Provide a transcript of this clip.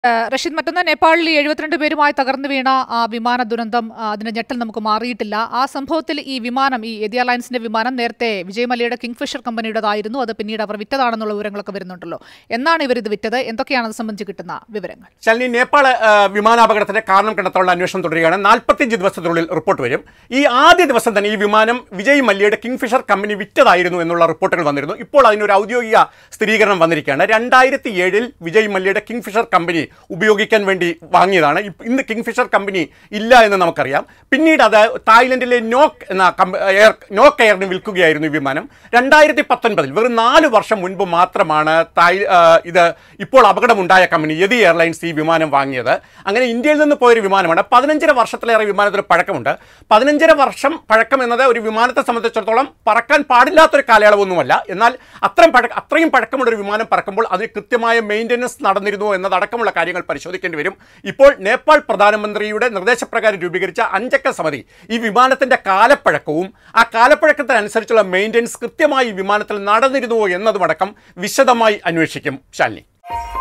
ഏഹ് റഷീദ് മറ്റൊന്ന് നേപ്പാളിൽ ഈ എഴുപത്തിരണ്ട് പേരുമായി തകർന്നു വീണ ആ വിമാന ദുരന്തം ആ, അതിന്റെ ഞെട്ടൽ നമുക്ക് മാറിയിട്ടില്ല ആ സംഭവത്തിൽ ഈ വിമാനം ഈ എതി അലയൻസിന്റെ വിമാനം നേരത്തെ വിജയ് മല്യയുടെ കിങ്ഫിഷർ കമ്പനിയുടേതായിരുന്നു അത് പിന്നീട് അവർ വിറ്റതാണെന്നുള്ള വിവരങ്ങളൊക്കെ വരുന്നുണ്ടല്ലോ എന്നാണ് ഇവർ ഇത് വിറ്റത് എന്തൊക്കെയാണ് അത് സംബന്ധിച്ച് കിട്ടുന്ന വിവരങ്ങൾ ശാലിനി നേപ്പാൾ ആ, വിമാനാപകടത്തിന്റെ കാരണം കണ്ടെത്താനുള്ള അന്വേഷണം തുടരുകയാണ് നാൽപ്പത്തിയഞ്ച് ദിവസത്തിനുള്ളിൽ റിപ്പോർട്ട് വരും ഈ ആദ്യ ദിവസം തന്നെ ഈ വിമാനം വിജയ് മല്യയുടെ കിങ്ഫിഷർ കമ്പനി വിറ്റതായിരുന്നു എന്നുള്ള റിപ്പോർട്ടുകൾ വന്നിരുന്നു ഇപ്പോൾ അതിനൊരു ഔദ്യോഗിക സ്ഥിരീകരണം വന്നിരിക്കുകയാണ് രണ്ടായിരത്തി ഏഴിൽ വിജയ് മല്യയുടെ കിങ്ഫിഷർ കമ്പനി ഉപയോഗിക്കാൻ വേണ്ടി വാങ്ങിയതാണ് ഇപ്പ- ഇന്ന് കിങ്ഫിഷർ കമ്പനി ഇല്ല എന്ന് നമുക്കറിയാം പിന്നീട് അത് തായ്ലൻഡിലെ നോക്ക് എന്ന കമ്പ- എയർ നോക്ക് എയറിന് വിൽക്കുകയായിരുന്നു ഈ വിമാനം രണ്ടായിരത്തി പത്തൊൻപതിൽ വെറും നാല് വർഷം മുൻപ് മാത്രമാണ് തായ് ആ, ഇത് ഇപ്പോൾ അപകടമുണ്ടായ കമ്പനി യതി എയർലൈൻസ് ഈ വിമാനം വാങ്ങിയത് അങ്ങനെ ഇന്ത്യയിൽ നിന്ന് പോയൊരു വിമാനമാണ് പതിനഞ്ചര വർഷത്തിലേറെ വിമാനത്തിന് പഴക്കമുണ്ട് പതിനഞ്ചര വർഷം പഴക്കം എന്നത് ഒരു വിമാനത്തെ സംബന്ധിച്ചിടത്തോളം പറക്കാൻ പാടില്ലാത്തൊരു കാലയളവൊന്നുമല്ല എന്നാൽ അത്രയും പഴക്ക അത്രയും പഴക്കമുള്ള ഒരു വിമാനം പറക്കുമ്പോൾ അതിന് കൃത്യമായ മെയിൻ്റനൻസ് നടന്നിരുന്നു എന്നതടക്കമുള്ള കാര്യങ്ങൾ പരിശോധിക്കേണ്ടി വരും ഇപ്പോൾ നേപ്പാൾ പ്രധാനമന്ത്രിയുടെ നിർദ്ദേശപ്രകാരം രൂപീകരിച്ച അഞ്ചക്ക സമിതി ഈ വിമാനത്തിന്റെ കാലപ്പഴക്കവും ആ കാലപ്പഴക്കത്തിനനുസരിച്ചുള്ള മെയിൻ്റനൻസ് കൃത്യമായി ഈ വിമാനത്തിൽ നടന്നിരുന്നുവോ എന്നതുമടക്കം വിശദമായി അന്വേഷിക്കും ശാലിനി